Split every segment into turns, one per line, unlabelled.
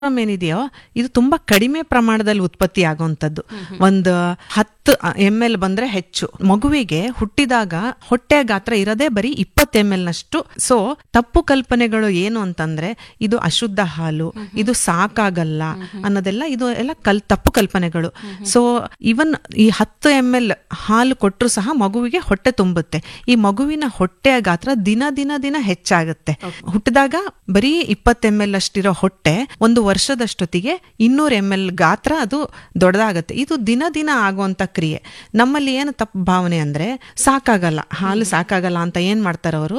ಕೊಲೆಸ್ಟ್ರಾಮ್ ಏನಿದೆಯೋ ಇದು ತುಂಬಾ ಕಡಿಮೆ ಪ್ರಮಾಣದಲ್ಲಿ ಉತ್ಪತ್ತಿ ಆಗುವಂಥದ್ದು ಒಂದು ಹತ್ತು ಎಂ ಎಲ್ ಬಂದ್ರೆ ಹೆಚ್ಚು ಮಗುವಿಗೆ ಹುಟ್ಟಿದಾಗ ಹೊಟ್ಟೆ ಗಾತ್ರ ಇರೋದೇ ಬರೀ ಇಪ್ಪತ್ತು ಎಂ ಎಲ್ ನಷ್ಟು ಸೊ ತಪ್ಪು ಕಲ್ಪನೆಗಳು ಏನು ಅಂತಂದ್ರೆ ಇದು ಅಶುದ್ಧ ಹಾಲು ಇದು ಸಾಕಾಗಲ್ಲ ಅನ್ನೋದೆಲ್ಲ ಇದು ಎಲ್ಲ ಕಲ್ ತಪ್ಪು ಕಲ್ಪನೆಗಳು ಸೊ ಇವನ್ ಈ ಹತ್ತು ಎಂ ಎಲ್ ಹಾಲು ಕೊಟ್ಟರು ಸಹ ಮಗುವಿಗೆ ಹೊಟ್ಟೆ ತುಂಬುತ್ತೆ ಈ ಮಗುವಿನ ಹೊಟ್ಟೆಯ ಗಾತ್ರ ದಿನ ದಿನ ದಿನ ಹೆಚ್ಚಾಗುತ್ತೆ ಹುಟ್ಟಿದಾಗ ಬರೀ ಇಪ್ಪತ್ತು ಎಂ ಎಲ್ ಅಷ್ಟಿರೋ ಹೊಟ್ಟೆ ಒಂದು ವರ್ಷದಷ್ಟೊತ್ತಿಗೆ ಇನ್ನೂರು ಎಂ ಎಲ್ ಗಾತ್ರ ಅದು ದೊಡ್ಡದಾಗತ್ತೆ ಇದು ದಿನ ದಿನ ಆಗುವಂತ ಕ್ರಿಯೆ ನಮ್ಮಲ್ಲಿ ಏನು ತಪ್ಪು ಭಾವನೆ ಅಂದ್ರೆ ಸಾಕಾಗಲ್ಲ ಹಾಲು ಸಾಕಾಗಲ್ಲ ಅಂತ ಏನ್ ಮಾಡ್ತಾರೆ ಅವರು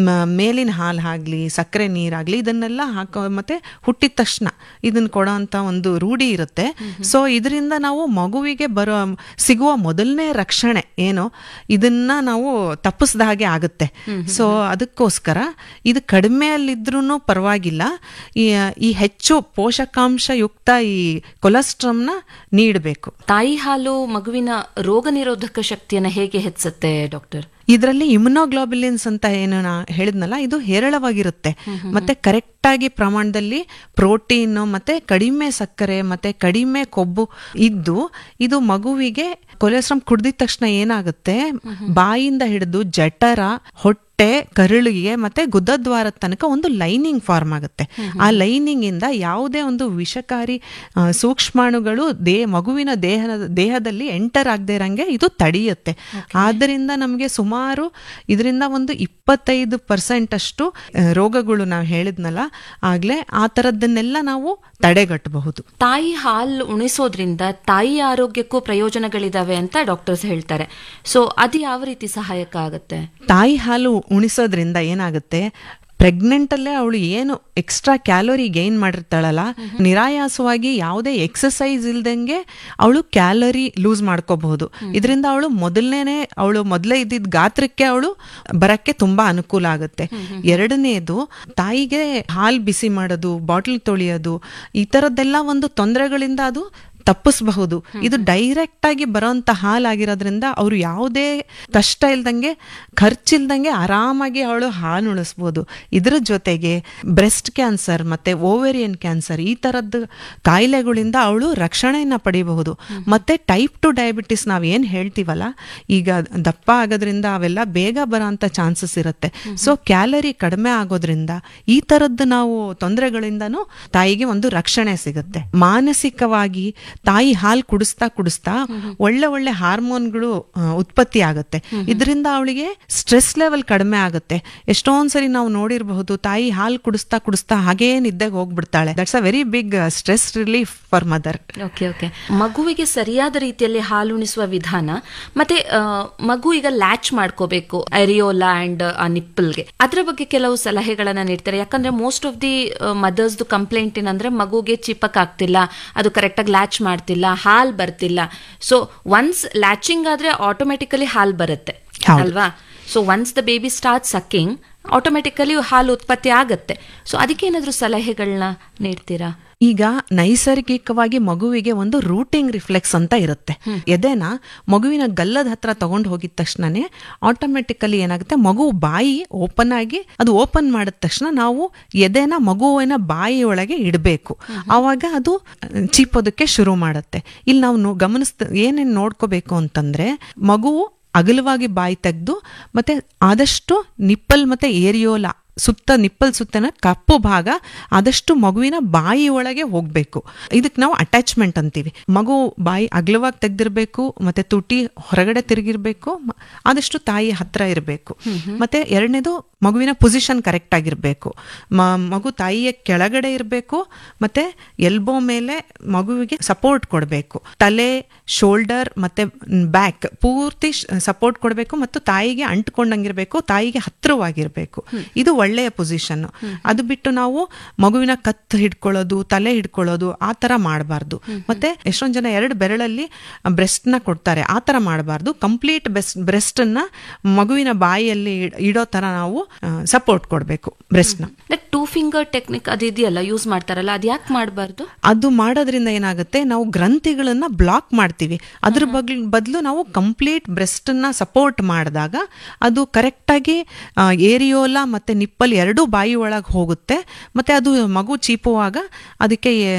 ಮೇಲಿನ ಹಾಲು ಆಗ್ಲಿ ಸಕ್ಕರೆ ನೀರಾಗ್ಲಿ ಇದನ್ನೆಲ್ಲ ಹಾಕೋ ಮತ್ತೆ ಹುಟ್ಟಿದ ತಕ್ಷಣ ಇದನ್ನ ಕೊಡೋ ಅಂತ ಒಂದು ರೂಢಿ ಇರುತ್ತೆ ಸೊ ಇದರಿಂದ ನಾವು ಮಗುವಿಗೆ ಬರೋ ಸಿಗುವ ಮೊದಲನೇ ರಕ್ಷಣೆ ಏನು ಇದನ್ನ ನಾವು ತಪ್ಪಿಸ್ದ ಹಾಗೆ ಆಗುತ್ತೆ ಸೊ ಅದಕ್ಕೋಸ್ಕರ ಇದು ಕಡಿಮೆಯಲ್ಲಿದ್ರೂ ಪರವಾಗಿಲ್ಲ ಈ ಈ ಹೆಚ್ಚು ಪೋಷಕಾಂಶಯುಕ್ತ ಈ ಕೊಲೆಸ್ಟ್ರಾಮ್ನ ನೀಡಬೇಕು
ತಾಯಿ ಹಾಲು ಮಗುವಿನ ರೋಗ ನಿರೋಧಕ ಶಕ್ತಿಯನ್ನ ಹೇಗೆ ಹೆಚ್ಚುತ್ತೆ ಡಾಕ್ಟರ್
ಇದರಲ್ಲಿ ಇಮ್ಯುನೋಗ್ಲೋಬುಲಿನ್ಸ್ ಅಂತ ಏನು ನಾ ಹೇಳಿದ್ನಲ್ಲ ಇದು ಹೇರಳವಾಗಿರುತ್ತೆ ಮತ್ತೆ ಕರೆಕ್ಟ್ ಆಗಿ ಪ್ರಮಾಣದಲ್ಲಿ ಪ್ರೋಟೀನ್ ಮತ್ತೆ ಕಡಿಮೆ ಸಕ್ಕರೆ ಮತ್ತೆ ಕಡಿಮೆ ಕೊಬ್ಬು ಇದ್ದು ಇದು ಮಗುವಿಗೆ ಕೊಲೆಸ್ಟ್ರಾಮ್ ಕುಡ್ದಿದ ತಕ್ಷಣ ಏನಾಗುತ್ತೆ ಬಾಯಿಂದ ಹಿಡಿದು ಜಠರ ಹೊಟ್ಟೆ ಕರುಳಿಗೆ ಮತ್ತೆ ಗುದದ್ವಾರದ ತನಕ ಒಂದು ಲೈನಿಂಗ್ ಫಾರ್ಮ್ ಆಗುತ್ತೆ ಆ ಲೈನಿಂಗ್ ಇಂದ ಯಾವುದೇ ಒಂದು ವಿಷಕಾರಿ ಆ, ಸೂಕ್ಷ್ಮಾಣುಗಳು ದೇ ಮಗುವಿನ ದೇಹದ ದೇಹದಲ್ಲಿ ಎಂಟರ್ ಆಗದೆ ಇರಂಗೆ ಇದು ತಡೆಯುತ್ತೆ ಆದ್ದರಿಂದ ನಮಗೆ ಸುಮಾರು ಇದರಿಂದ ಒಂದು ಇಪ್ಪತ್ತೈದು ಪರ್ಸೆಂಟ್ ಅಷ್ಟು ಆ, ರೋಗಗಳು ನಾವು ಹೇಳಿದ್ನಲ್ಲ ಆಗ್ಲೇ ಆ ಥರದ್ದನ್ನೆಲ್ಲ ನಾವು ತಡೆಗಟ್ಟಬಹುದು
ತಾಯಿ ಹಾಲು ಉಣಿಸೋದ್ರಿಂದ ತಾಯಿ ಆರೋಗ್ಯಕ್ಕೂ ಪ್ರಯೋಜನಗಳಿದಾವೆ ಅಂತ ಡಾಕ್ಟರ್ಸ್ ಹೇಳ್ತಾರೆ ಸೊ ಅದು ಯಾವ ರೀತಿ ಸಹಾಯಕ ಆಗುತ್ತೆ
ತಾಯಿ ಹಾಲು ಉಣಿಸೋದ್ರಿಂದ ಏನಾಗುತ್ತೆ ಪ್ರೆಗ್ನೆಂಟ್ ಅಲ್ಲೇ ಅವಳು ಏನು ಎಕ್ಸ್ಟ್ರಾ ಕ್ಯಾಲೋರಿ ಗೈನ್ ಮಾಡಿರ್ತಾಳಲ್ಲ ನಿರಾಯಾಸವಾಗಿ ಯಾವುದೇ ಎಕ್ಸಸೈಸ್ ಇಲ್ದಂಗೆ ಅವಳು ಕ್ಯಾಲೋರಿ ಲೂಸ್ ಮಾಡ್ಕೋಬಹುದು ಇದರಿಂದ ಅವಳು ಮೊದಲನೇ ಅವಳು ಮೊದಲೇ ಇದ್ದಿದ್ದ ಗಾತ್ರಕ್ಕೆ ಅವಳು ಬರಕ್ಕೆ ತುಂಬಾ ಅನುಕೂಲ ಆಗುತ್ತೆ ಎರಡನೇದು ತಾಯಿಗೆ ಹಾಲು ಬಿಸಿ ಮಾಡೋದು ಬಾಟಲ್ ತೊಳೆಯೋದು ಈ ತರದ್ದೆಲ್ಲ ಒಂದು ತೊಂದರೆಗಳಿಂದ ಅದು ತಪ್ಪಿಸಬಹುದು ಇದು ಡೈರೆಕ್ಟ್ ಆಗಿ ಬರೋಂತ ಹಾಲಾಗಿರೋದ್ರಿಂದ ಅವರು ಯಾವುದೇ ಕಷ್ಟ ಇಲ್ದಂಗೆ ಖರ್ಚಿಲ್ದಂಗೆ ಆರಾಮಾಗಿ ಅವಳು ಹಾಲು ಉಳಿಸ್ಬೋದು ಇದ್ರ ಜೊತೆಗೆ ಬ್ರೆಸ್ಟ್ ಕ್ಯಾನ್ಸರ್ ಮತ್ತೆ ಓವೇರಿಯನ್ ಕ್ಯಾನ್ಸರ್ ಈ ತರದ್ದು ಕಾಯಿಲೆಗಳಿಂದ ಅವಳು ರಕ್ಷಣೆಯನ್ನ ಪಡಿಬಹುದು ಮತ್ತೆ ಟೈಪ್ ಟು ಡಯಾಬಿಟಿಸ್ ನಾವ್ ಏನ್ ಹೇಳ್ತೀವಲ್ಲ ಈಗ ದಪ್ಪ ಆಗೋದ್ರಿಂದ ಅವೆಲ್ಲ ಬೇಗ ಬರೋಂಥ ಚಾನ್ಸಸ್ ಇರುತ್ತೆ ಸೊ ಕ್ಯಾಲರಿ ಕಡಿಮೆ ಆಗೋದ್ರಿಂದ ಈ ತರದ್ದು ನಾವು ತೊಂದರೆಗಳಿಂದನೂ ತಾಯಿಗೆ ಒಂದು ರಕ್ಷಣೆ ಸಿಗುತ್ತೆ ಮಾನಸಿಕವಾಗಿ ತಾಯಿ ಹಾಲು ಕುಡಿಸ್ತಾ ಕುಡಿಸ್ತಾ ಒಳ್ಳೆ ಒಳ್ಳೆ ಹಾರ್ಮೋನ್ಗಳು ಆ, ಉತ್ಪತ್ತಿ ಆಗುತ್ತೆ ಇದರಿಂದ ಅವಳಿಗೆ ಸ್ಟ್ರೆಸ್ ಲೆವೆಲ್ ಕಡಿಮೆ ಆಗುತ್ತೆ ಎಷ್ಟೊಂದ್ಸರಿ ನಾವು ನೋಡಿರಬಹುದು ತಾಯಿ ಹಾಲು ಕುಡಿಸ್ತಾ ಕುಡಿಸ್ತಾ ಹಾಗೇ ನಿದ್ದೆಗೆ ಹೋಗ್ಬಿಡ್ತಾಳೆ that's a very big stress relief for mother
okay okay ಮಗುವಿಗೆ ಸರಿಯಾದ ರೀತಿಯಲ್ಲಿ ಹಾಲು ಉಣಿಸುವ ವಿಧಾನ ಮತ್ತೆ ಆ, ಮಗು ಈಗ ಲ್ಯಾಚ್ ಮಾಡ್ಕೋಬೇಕು ಎರಿಯೋಲಾ ಅಂಡ್ ಆ ನಿಪ್ಪಲ್ಗೆ ಅದ್ರ ಬಗ್ಗೆ ಕೆಲವು ಸಲಹೆಗಳನ್ನ ನೀಡ್ತಾರೆ ಯಾಕಂದ್ರೆ most of the mothers complaint ಏನಂದ್ರೆ ಮಗುಗೆ ಚಿಪಕ್ ಆಗ್ತಿಲ್ಲ ಅದು ಕರೆಕ್ಟ್ ಆಗಿ ಲ್ಯಾಚ್ ಮಾಡ್ತಿಲ್ಲ ಹಾಲ್ ಬರ್ತಿಲ್ಲ ಸೊ ಒನ್ಸ್ ಲ್ಯಾಚಿಂಗ್ ಆದ್ರೆ ಆಟೋಮೆಟಿಕಲಿ ಹಾಲ್ ಬರುತ್ತೆ
ಹೌದು.
ಅಲ್ವಾ so once the baby start sucking automatically ಹಾಲು ಉತ್ಪತ್ತಿ ಆಗತ್ತೆ ಸೊ ಅದಕ್ಕೆ ಏನಾದ್ರು ಸಲಹೆಗಳನ್ನ ನೀಡ್ತೀರಾ
ಈಗ ನೈಸರ್ಗಿಕವಾಗಿ ಮಗುವಿಗೆ ಒಂದು ರೂಟಿಂಗ್ ರಿಫ್ಲೆಕ್ಸ್ ಅಂತ ಇರುತ್ತೆ ಎದೆನ ಮಗುವಿನ ಗಲ್ಲದ ಹತ್ರ ತಗೊಂಡು ಹೋಗಿದ ತಕ್ಷಣನೇ ಆಟೋಮೆಟಿಕಲಿ ಏನಾಗುತ್ತೆ ಮಗು ಬಾಯಿ ಓಪನ್ ಆಗಿ ಅದು ಓಪನ್ ಮಾಡಿದ ತಕ್ಷಣ ನಾವು ಎದೆನ ಮಗುವಿನ ಬಾಯಿ ಒಳಗೆ ಇಡಬೇಕು ಆವಾಗ ಅದು ಚೀಪೋದಕ್ಕೆ ಶುರು ಮಾಡುತ್ತೆ ಇಲ್ಲಿ ನಾವು ನೋ- ಗಮನಿಸ್ತ ಏನೇನು ನೋಡ್ಕೋಬೇಕು ಅಂತಂದ್ರೆ ಮಗುವು ಅಗಲವಾಗಿ ಬಾಯಿ ತೆಗೆದು ಮತ್ತೆ ಆದಷ್ಟು ನಿಪ್ಪಲ್ ಮತ್ತೆ ಏರಿಯೋಲಾ ಸುತ್ತ ನಿಪ್ಪಲ್ ಸುತ್ತನ ಕಪ್ಪು ಭಾಗ ಆದಷ್ಟು ಮಗುವಿನ ಬಾಯಿ ಒಳಗೆ ಹೋಗ್ಬೇಕು ಇದಕ್ಕೆ ನಾವು ಅಟ್ಯಾಚ್ಮೆಂಟ್ ಅಂತೀವಿ ಮಗು ಬಾಯಿ ಅಗಲವಾಗಿ ತೆಗ್ದಿರ್ಬೇಕು ಮತ್ತೆ ತುಟಿ ಹೊರಗಡೆ ತಿರುಗಿರ್ಬೇಕು ಮ- ಆದಷ್ಟು ತಾಯಿ ಹತ್ರ ಇರಬೇಕು ಮತ್ತೆ ಎರಡನೇದು ಮಗುವಿನ ಪೊಸಿಷನ್ ಕರೆಕ್ಟ್ ಆಗಿರ್ಬೇಕು ಮ- ಮಗು ತಾಯಿಯ ಕೆಳಗಡೆ ಇರಬೇಕು ಮತ್ತೆ ಎಲ್ಬೋ ಮೇಲೆ ಮಗುವಿಗೆ ಸಪೋರ್ಟ್ ಕೊಡಬೇಕು ತಲೆ ಶೋಲ್ಡರ್ ಮತ್ತೆ ಬ್ಯಾಕ್ ಪೂರ್ತಿ ಸಪೋರ್ಟ್ ಕೊಡಬೇಕು ಮತ್ತು ತಾಯಿಗೆ ಅಂಟ್ಕೊಂಡಂಗಿರ್ಬೇಕು ತಾಯಿಗೆ ಹತ್ತಿರವಾಗಿರ್ಬೇಕು ಇದು ಒಳ್ಳೆಯ ಪೊಸಿಷನ್ ಅದು ಬಿಟ್ಟು ನಾವು ಮಗುವಿನ ಕತ್ತು ಹಿಡ್ಕೊಳ್ಳೋದು ತಲೆ ಹಿಡ್ಕೊಳ್ಳೋದು ಆ ತರ ಮಾಡಬಾರ್ದು ಮತ್ತೆ ಎಷ್ಟೊಂದ್ ಜನ ಎರಡು ಬೆರಳಲ್ಲಿ ಬ್ರೆಸ್ಟ್ ನ ಕೊಡ್ತಾರೆ ಆ ತರ ಮಾಡಬಾರ್ದು ಕಂಪ್ಲೀಟ್ ಬೆಸ್ಟ್ ಬ್ರೆಸ್ಟ್ ನ ಮಗುವಿನ ಬಾಯಿಯಲ್ಲಿ ಇಡ್- ಇಡೋ ತರ ನಾವು ಸಪೋರ್ಟ್ ಕೊಡಬೇಕು ಬ್ರೆಸ್ಟ್ ನ
ಲೈಕ್ ಟೂ ಫಿಂಗರ್ ಟೆಕ್ನಿಕ್ ಅದಿದೆಯಲ್ಲ ಯೂಸ್ ಮಾಡ್ತಾರಲ್ಲ ಅದು ಯಾಕೆ ಮಾಡಬಾರ್ದು
ಅದು ಮಾಡೋದ್ರಿಂದ ಏನಾಗುತ್ತೆ ನಾವು ಗ್ರಂಥಿಗಳನ್ನ ಬ್ಲಾಕ್ ಮಾಡ್ತೀವಿ ಮಾಡ್ತೀವಿ ಅದ್ರ ಬಗ್ ಬದಲು ನಾವು ಕಂಪ್ಲೀಟ್ ಬ್ರೆಸ್ಟನ್ನ ಸಪೋರ್ಟ್ ಮಾಡಿದಾಗ ಅದು ಕರೆಕ್ಟಾಗಿ ಏರಿಯೋಲಾ ಮತ್ತು ನಿಪ್ಪಲ್ ಎರಡೂ ಬಾಯಿ ಒಳಗೆ ಹೋಗುತ್ತೆ ಮತ್ತು ಅದು ಮಗು ಚೀಪುವಾಗ ಅದಕ್ಕೆ